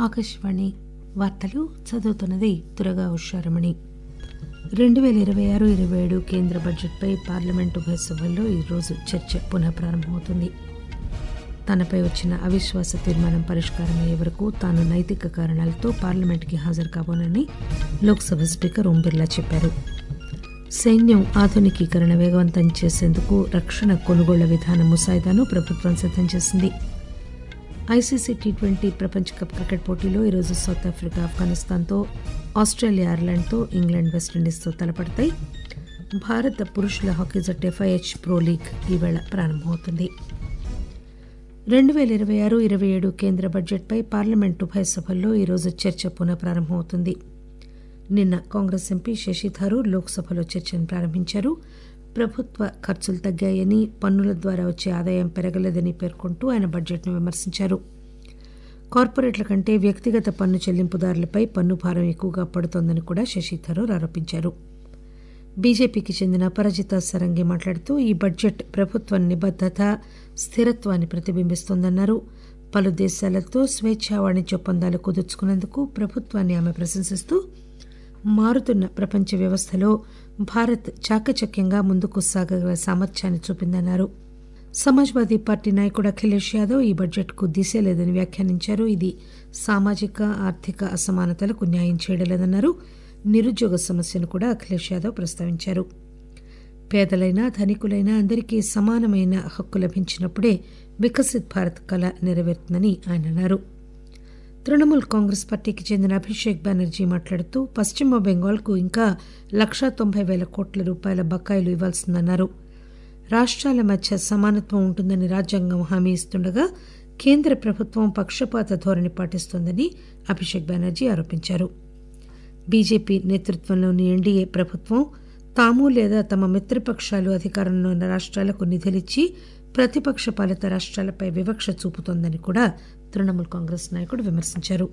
ఆకాశవాణి వార్తలు చదువుతున్నది దురగా ఉషారమణి రెండు పేల ఇరవై ఆరు ఇరవై ఏడు కేంద్ర బడ్జెట్పై పార్లమెంటు ఉభయ సభల్లో ఈరోజు చర్చ పునః ప్రారంభమవుతుంది తనపై వచ్చిన అవిశ్వాస తీర్మానం పరిష్కారమయ్యే వరకు తాను నైతిక కారణాలతో పార్లమెంటుకి హాజరు కాబోనని లోక్సభ స్పీకర్ ఓం బిర్లా చెప్పారు సైన్యం ఆధునికీకరణ వేగవంతం చేసేందుకు రక్షణ కొనుగోళ్ల విధాన ముసాయిదాను ప్రభుత్వం సిద్దం చేసింది ఐసీసీ టీ ట్వంటీ ప్రపంచ కప్ క్రికెట్ పోటీలో ఈరోజు సౌత్ ఆఫ్రికా ఆఫ్ఘనిస్తాన్తో ఆస్ట్రేలియా ఐర్లాండ్తో ఇంగ్లాండ్ వెస్టిండీస్తో తలపడతాయి భారత పురుషుల హాకీ జట్టు ఎఫ్ఐహెచ్ ప్రో లీగ్ ఈవేళ ప్రారంభమవుతుంది రెండు పేల ఇరవై ఆరు ఇరవై ఏడు కేంద్ర బడ్జెట్పై పార్లమెంట్ ఉభయ సభల్లో ఈరోజు చర్చ పునః ప్రారంభమవుతుంది నిన్న కాంగ్రెస్ ఎంపీ శశి థరూర్ లోక్సభలో చర్చను ప్రారంభించారు ప్రభుత్వ ఖర్చులు తగ్గాయని పన్నుల ద్వారా వచ్చే ఆదాయం పెరగలేదని పేర్కొంటూ ఆయన బడ్జెట్ను విమర్శించారు కార్పొరేట్ల కంటే వ్యక్తిగత పన్ను చెల్లింపుదారులపై పన్ను భారం ఎక్కువగా పడుతోందని కూడా శశి థరూర్ ఆరోపించారు బీజేపీకి చెందిన అపరాజిత సరంగి మాట్లాడుతూ ఈ బడ్జెట్ ప్రభుత్వ నిబద్దత స్థిరత్వాన్ని ప్రతిబింబిస్తోందన్నారు పలు దేశాలతో స్వేచ్ఛా వాణిజ్య ఒప్పందాలు కుదుర్చుకున్నందుకు ప్రభుత్వాన్ని ఆమె ప్రశంసిస్తూ మారుతున్న ప్రపంచ వ్యవస్థలో భారత్ చాకచక్యంగా ముందుకు సాగగల సామర్థ్యాన్ని చూపిందన్నారు సమాజ్వాదీ పార్టీ నాయకుడు అఖిలేష్ యాదవ్ ఈ బడ్జెట్కు దిశ లేదని వ్యాఖ్యానించారు ఇది సామాజిక ఆర్థిక అసమానతలకు న్యాయం చేయడలేదన్నారు నిరుద్యోగ సమస్యను కూడా అఖిలేష్ యాదవ్ ప్రస్తావించారు పేదలైనా ధనికులైనా అందరికీ సమానమైన హక్కు లభించినప్పుడే వికసిత్ భారత్ కళ నెరవేరుతుందని ఆయన అన్నారు తృణమూల్ కాంగ్రెస్ పార్టీకి చెందిన అభిషేక్ బెనర్జీ మాట్లాడుతూ పశ్చిమ బెంగాల్కు ఇంకా లక్షా తొంభై పేల కోట్ల రూపాయల బకాయిలు ఇవ్వాల్సిందన్నారు రాష్ట్రాల మధ్య సమానత్వం ఉంటుందని రాజ్యాంగం హామీ ఇస్తుండగా కేంద్ర ప్రభుత్వం పక్షపాత ధోరణి పాటిస్తోందని అభిషేక్ బెనర్జీ ఆరోపించారు బీజేపీ నేతృత్వంలోని ఎన్డీఏ ప్రభుత్వం తాము లేదా తమ మిత్రపక్షాలు అధికారంలో ఉన్న రాష్ట్రాలకు నిధులిచ్చి ప్రతిపక్ష పాలిత రాష్ట్రాలపై వివక్ష చూపుతోందని కూడా తృణమూల్ కాంగ్రెస్ నాయకుడు విమర్శించారు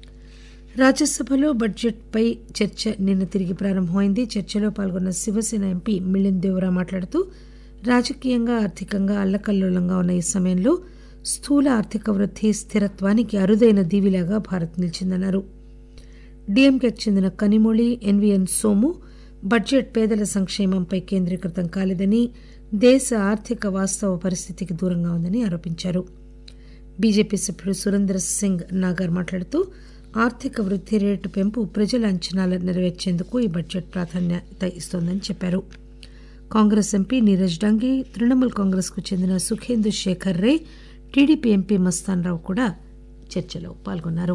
రాజ్యసభలో బడ్జెట్పై చర్చ నిన్న తిరిగి ప్రారంభమైంది చర్చలో పాల్గొన్న శివసేన ఎంపీ మిలింద్ దేవరా మాట్లాడుతూ రాజకీయంగా ఆర్థికంగా అల్లకల్లోలంగా ఉన్న ఈ సమయంలో స్థూల ఆర్థిక వృద్ధి స్థిరత్వానికి అరుదైన దీవిలాగా భారత్ నిలిచిందన్నారు డీఎంకేకి చెందిన కనిమొళి ఎన్వీఎన్ సోము బడ్జెట్ పేదల సంక్షేమంపై కేంద్రీకృతం కాలేదని దేశ ఆర్థిక వాస్తవ పరిస్థితికి దూరంగా ఉందని ఆరోపించారు బీజేపీ సభ్యుడు సురేంద్ర సింగ్ నాగర్ మాట్లాడుతూ ఆర్థిక వృద్ధి రేటు పెంపు ప్రజల అంచనాలు నెరవేర్చేందుకు ఈ బడ్జెట్ ప్రాధాన్యత ఇస్తోందని చెప్పారు కాంగ్రెస్ ఎంపీ నీరజ్ డంగి తృణమూల్ కాంగ్రెస్ కు చెందిన సుఖేందు శేఖర్ రే టీడీపీ ఎంపీ మస్తాన్ రావు కూడా చర్చలో పాల్గొన్నారు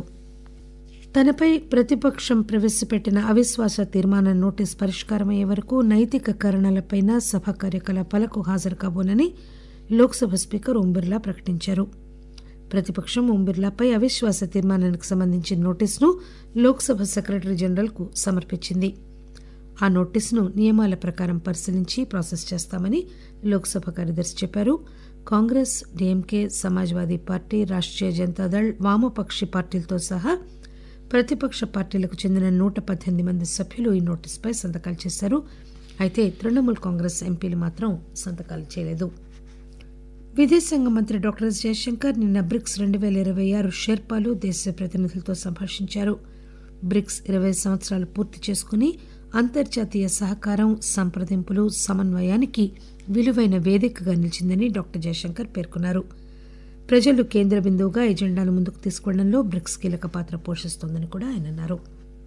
తనపై ప్రతిపక్షం ప్రవేశపెట్టిన అవిశ్వాస తీర్మానం నోటీస్ పరిష్కారమయ్యే వరకు నైతిక కారణాలపై సభ కార్యకలాపాలకు హాజరు కాబోనని లోక్సభ స్పీకర్ ఓం బిర్లా ప్రకటించారు ప్రతిపక్షం ఓం బిర్లాపై అవిశ్వాస తీర్మానానికి సంబంధించిన నోటీసును లోక్సభ సెక్రటరీ జనరల్ కు సమర్పించింది ఆ నోటీసును నియమాల ప్రకారం పరిశీలించి ప్రాసెస్ చేస్తామని లోక్సభ కార్యదర్శి చెప్పారు కాంగ్రెస్ డీఎంకే సమాజ్వాదీ పార్టీ రాష్ట్రీయ జనతాదళ్ వామపక్షి పార్టీలతో సహా ప్రతిపక్ష పార్టీలకు చెందిన నూట పద్దెనిమిది మంది సభ్యులు ఈ నోటీసుపై సంతకాలు చేశారు అయితే తృణమూల్ కాంగ్రెస్ ఎంపీలు మాత్రం సంతకాలు చేయలేదు విదేశాంగ మంత్రి డాక్టర్ ఎస్ జయశంకర్ నిన్న బ్రిక్స్ రెండు పేల ఇరవై ఆరు షెర్పాలు దేశ ప్రతినిధులతో సంభాషించారు బ్రిక్స్ ఇరవై సంవత్సరాలు పూర్తి చేసుకుని అంతర్జాతీయ సహకారం సంప్రదింపులు సమన్వయానికి విలువైన వేదికగా నిలిచిందని డాక్టర్ జయశంకర్ పేర్కొన్నారు ప్రజలు కేంద్ర బిందువుగా ఎజెండాను ముందుకు తీసుకెళ్లడంలో బ్రిక్స్ కీలక పాత్ర పోషిస్తోందని కూడా ఆయన అన్నారు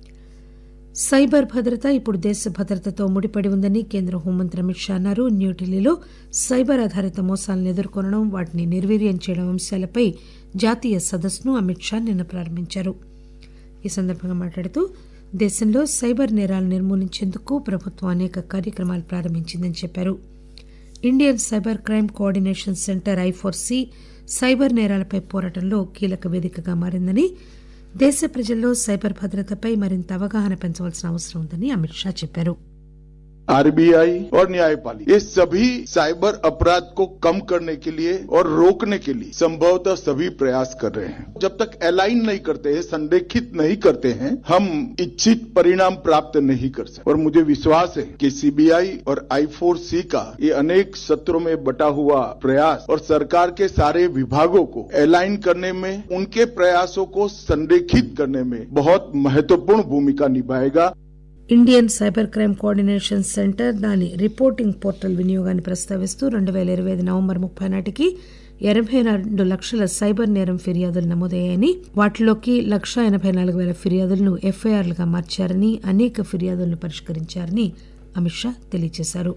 సైబర్ భద్రత ఇప్పుడు దేశ భద్రతతో ముడిపడి ఉందని కేంద్ర హోంమంత్రి అమిత్ షా అన్నారు న్యూఢిల్లీలో సైబర్ ఆధారిత మోసాలను ఎదుర్కొనడం వాటిని నిర్వీర్యం చేయడం అంశాలపై జాతీయ సదస్సును అమిత్ షా నిన్న ప్రారంభించారు ఈ సందర్భంగా మాట్లాడుతూ దేశంలో సైబర్ నేరాలు నిర్మూలించేందుకు ప్రభుత్వం అనేక కార్యక్రమాలు ప్రారంభించిందని చెప్పారు Indian cyber crime coordination centre I four C cyber నేరాలపై పోరాటంలో కీలక వేదికగా మారిందని దేశ ప్రజల్లో సైబర్ భద్రతపై మరింత అవగాహన పెంచవలసిన అవసరం ఉందని అమిత్ షా చెప్పారు आरबीआई और न्यायपालिका ये सभी साइबर अपराध को कम करने के लिए और रोकने के लिए संभवतः सभी प्रयास कर रहे हैं जब तक अलाइन नहीं करते हैं संरेखित नहीं करते हैं हम इच्छित परिणाम प्राप्त नहीं कर सकते और मुझे विश्वास है कि सीबीआई और आई फोर सी का ये अनेक सत्रों में बटा हुआ प्रयास और सरकार के सारे विभागों को अलाइन करने में उनके प्रयासों को संरेखित करने में बहुत महत्वपूर्ण भूमिका निभाएगा Indian cyber crime coordination centre దాని రిపోర్టింగ్ పోర్టల్ వినియోగాన్ని ప్రస్తావిస్తూ రెండు పేల ఇరవై ఐదు నవంబర్ ముప్పై నాటికి ఎనబై రెండు లక్షల సైబర్ నేరం ఫిర్యాదులు నమోదయ్యాయని వాటిలోకి లక్ష ఎనబై నాలుగు వేల ఫిర్యాదులను ఎఫ్ఐఆర్లుగా మార్చారని అనేక ఫిర్యాదులను పరిష్కరించారని అమిత్ షా తెలియజేశారు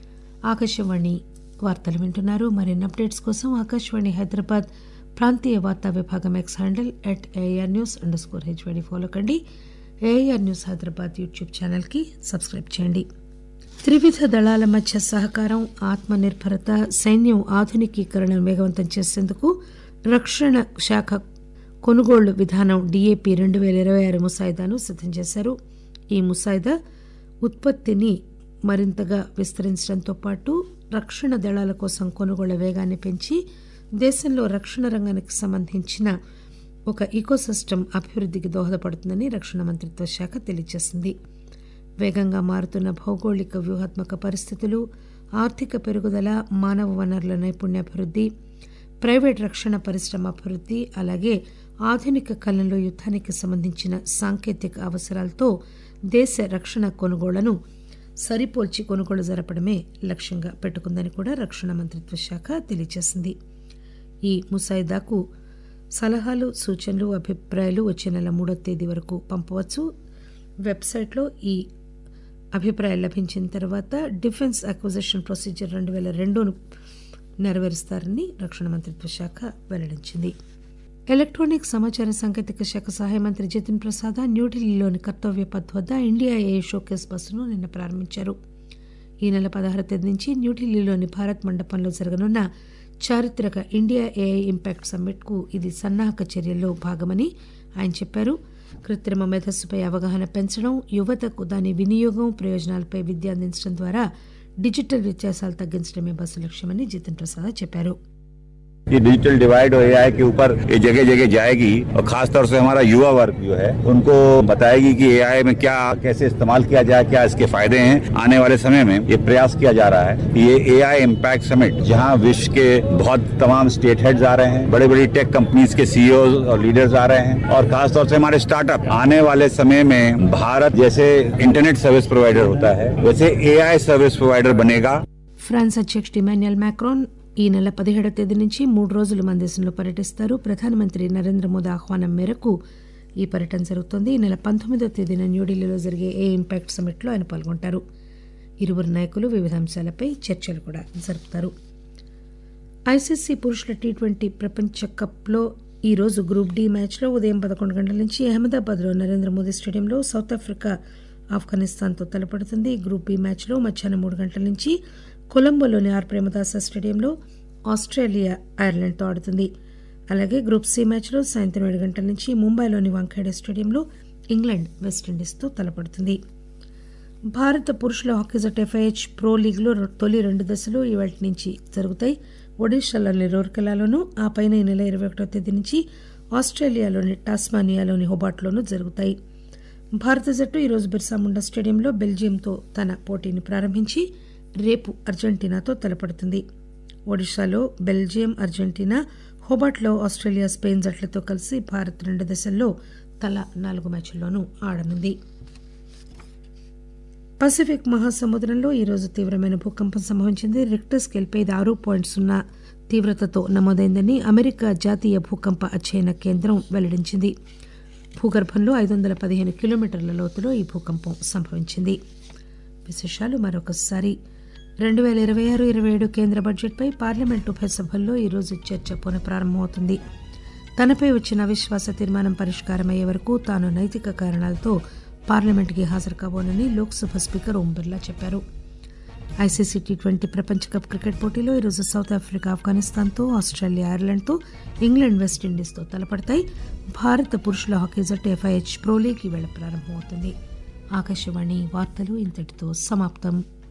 ఆకాశవాణి వార్తలు వింటున్నారు మరిన్ని అప్డేట్స్ కోసం ఆకాశవాణి హైదరాబాద్ ప్రాంతీయ వార్తా విభాగం X handle at AR news under score HYD follow కండి ఏఆర్ న్యూస్ హైదరాబాద్ యూట్యూబ్ ఛానల్కి సబ్స్క్రైబ్ చేయండి త్రివిధ దళాల మధ్య సహకారం ఆత్మ నిర్భరత సైన్యం ఆధునికీకరణను వేగవంతం చేసేందుకు రక్షణ శాఖ కొనుగోళ్లు విధానం డీఏపీ రెండు పేల ఇరవై ఆరు ముసాయిదాను సిద్దం చేశారు ఈ ముసాయిదా ఉత్పత్తిని మరింతగా విస్తరించడంతో పాటు రక్షణ దళాల కోసం కొనుగోళ్ల వేగాన్ని పెంచి దేశంలో రక్షణ రంగానికి సంబంధించిన ఒక ఈకోసిస్టమ్ అభివృద్ధికి దోహదపడుతుందని రక్షణ మంత్రిత్వ శాఖ తెలియజేసింది వేగంగా మారుతున్న భౌగోళిక వ్యూహాత్మక పరిస్థితులు ఆర్థిక పెరుగుదల మానవ వనరుల నైపుణ్యాభివృద్ధి ప్రైవేట్ రక్షణ పరిశ్రమ అభివృద్ధి అలాగే ఆధునిక కాలంలో యుద్ధానికి సంబంధించిన సాంకేతిక అవసరాలతో దేశ రక్షణ కొనుగోళ్లను సరిపోల్చి కొనుగోలు జరపడమే లక్ష్యంగా పెట్టుకుందని కూడా రక్షణ మంత్రిత్వ శాఖ తెలియజేసింది ఈ ముసాయిదాకు సలహాలు సూచనలు అభిప్రాయాలు వచ్చే నెల మూడో తేదీ వరకు పంపవచ్చు వెబ్సైట్లో ఈ అభిప్రాయాలు లభించిన తర్వాత డిఫెన్స్ అక్విజిషన్ ప్రొసీజర్ రెండు వేల రెండును నెరవేరుస్తారని రక్షణ మంత్రిత్వ శాఖ వెల్లడించింది ఎలక్ట్రానిక్ సమాచార సాంకేతిక శాఖ సహాయ మంత్రి జితిన్ ప్రసాద్ న్యూఢిల్లీలోని కర్తవ్య పథ్ వద్ద ఇండియా ఏ షోకేస్ బస్సును నిన్న ప్రారంభించారు ఈ నెల పదహారు తేదీ నుంచి న్యూఢిల్లీలోని భారత్ మండపంలో జరగనున్న చారిత్రక ఇండియా ఏఐ ఇంపాక్ట్ సమ్మిట్ కు ఇది సన్నాహక చర్యల్లో భాగమని ఆయన చెప్పారు కృత్రిమ మేధస్సుపై అవగాహన పెంచడం యువతకు దాని వినియోగం ప్రయోజనాలపై విద్య అందించడం ద్వారా డిజిటల్ వ్యత్యాసాలు తగ్గించడమే బస్సు లక్ష్యమని జితిన్ ప్రసాద్ చెప్పారు ये डिजिटल डिवाइड और एआई के ऊपर ये जगह जगह जाएगी और खास तौर से हमारा युवा वर्ग जो है उनको बताएगी कि एआई में क्या कैसे इस्तेमाल किया जाए क्या इसके फायदे हैं आने वाले समय में ये प्रयास किया जा रहा है कि ये एआई इम्पैक्ट समिट जहां विश्व के बहुत तमाम स्टेट हेड्स आ रहे हैं बड़े बड़ी टेक कंपनीज के सीईओ और लीडर्स आ रहे हैं और खास तौर से हमारे स्टार्टअप आने वाले समय में भारत जैसे इंटरनेट सर्विस प्रोवाइडर होता है वैसे एआई सर्विस प्रोवाइडर बनेगा ఫ్రాన్స్ అధ్యక్షుడు ఇమాన్యుయల్ మ్యాక్రోన్ ఈ నెల పదిహేడవ తేదీ నుంచి మూడు రోజులు మన దేశంలో పర్యటిస్తారు ప్రధానమంత్రి నరేంద్ర మోదీ ఆహ్వానం మేరకు ఈ పర్యటన జరుగుతోంది ఈ నెల పంతొమ్మిదవ తేదీన న్యూఢిల్లీలో జరిగే ఏ ఇంపాక్ట్ సమ్మిట్లో ఆయన పాల్గొంటారు ఇరువురు నాయకులు వివిధ అంశాలపై చర్చలు కూడా జరుపుతారు ఐసీసీ పురుషుల టీ ట్వంటీ ప్రపంచ కప్లో ఈ రోజు గ్రూప్ డి మ్యాచ్లో ఉదయం పదకొండు గంటల నుంచి అహ్మదాబాద్లో నరేంద్ర మోదీ స్టేడియంలో సౌత్ ఆఫ్రికా ఆఫ్ఘనిస్తాన్తో తలపడుతుంది గ్రూప్ బి మ్యాచ్లో మధ్యాహ్నం మూడు గంటల నుంచి కొలంబోలోని ఆర్ ప్రేమదాస స్టేడియంలో ఆస్ట్రేలియా ఐర్లాండ్తో ఆడుతుంది అలాగే గ్రూప్ సి మ్యాచ్లో సాయంత్రం ఏడు గంటల నుంచి ముంబైలోని వాంఖేడే స్టేడియంలో ఇంగ్లాండ్ వెస్టిండీస్తో తలపడుతుంది భారత పురుషుల హాకీ జట్టు ఎఫ్ఐహెచ్ ప్రో లీగ్లో తొలి రెండు దశలు ఇవాటి నుంచి జరుగుతాయి ఒడిషాలోని రౌర్కెలాలోను ఆ పైన ఈ నెల ఇరవై ఒకటో తేదీ నుంచి ఆస్ట్రేలియాలోని టాస్మానియాలోని హోబార్ట్లోనూ జరుగుతాయి భారత జట్టు ఈరోజు బిర్సాముండా స్టేడియంలో బెల్జియంతో తన పోటీని ప్రారంభించి రేపు అర్జెంటీనాతో తలపడుతుంది ఒడిషాలో బెల్జియం అర్జెంటీనా హోబార్ట్లో ఆస్ట్రేలియా స్పెయిన్ జట్లతో కలిసి భారత్ రెండు దశల్లో తలా నాలుగు మ్యాచ్ల్లోనూ ఆడనుంది పసిఫిక్ మహాసముద్రంలో ఈరోజు తీవ్రమైన భూకంపం సంభవించింది రిక్టర్ స్కేల్పై ఇది ఆరు పాయింట్ సున్నా తీవ్రతతో నమోదైందని అమెరికా జాతీయ భూకంప అధ్యయన కేంద్రం వెల్లడించింది భూగర్భంలో ఐదు వందల పదిహేను కిలోమీటర్ల లోతులో ఈ భూకంపం సంభవించింది విశేషాలు మరొకసారి రెండు వేల ఇరవై ఆరు ఇరవై ఏడు కేంద్ర బడ్జెట్పై పార్లమెంట్ ఉభయ సభల్లో ఈరోజు చర్చ పునఃప్రారంభమవుతుంది తనపై వచ్చిన అవిశ్వాస తీర్మానం పరిష్కారమయ్యే వరకు తాను నైతిక కారణాలతో పార్లమెంట్కి హాజరు కాబోనని లోక్సభ స్పీకర్ ఓం బిర్లా చెప్పారు ఐసీసీ టీ ట్వంటీ ప్రపంచ కప్ క్రికెట్ పోటీలో ఈరోజు సౌత్ ఆఫ్రికా ఆఫ్ఘనిస్తాన్తో ఆస్ట్రేలియా ఐర్లాండ్తో ఇంగ్లాండ్ వెస్టిండీస్తో తలపడతాయి భారత పురుషుల హాకీ జట్టు ఎఫ్ఐహెచ్ ప్రో లీగ్ ఈవేళ ప్రారంభమవుతుంది ఆకాశవాణి వార్తలు ఇంతటితో సమాప్తం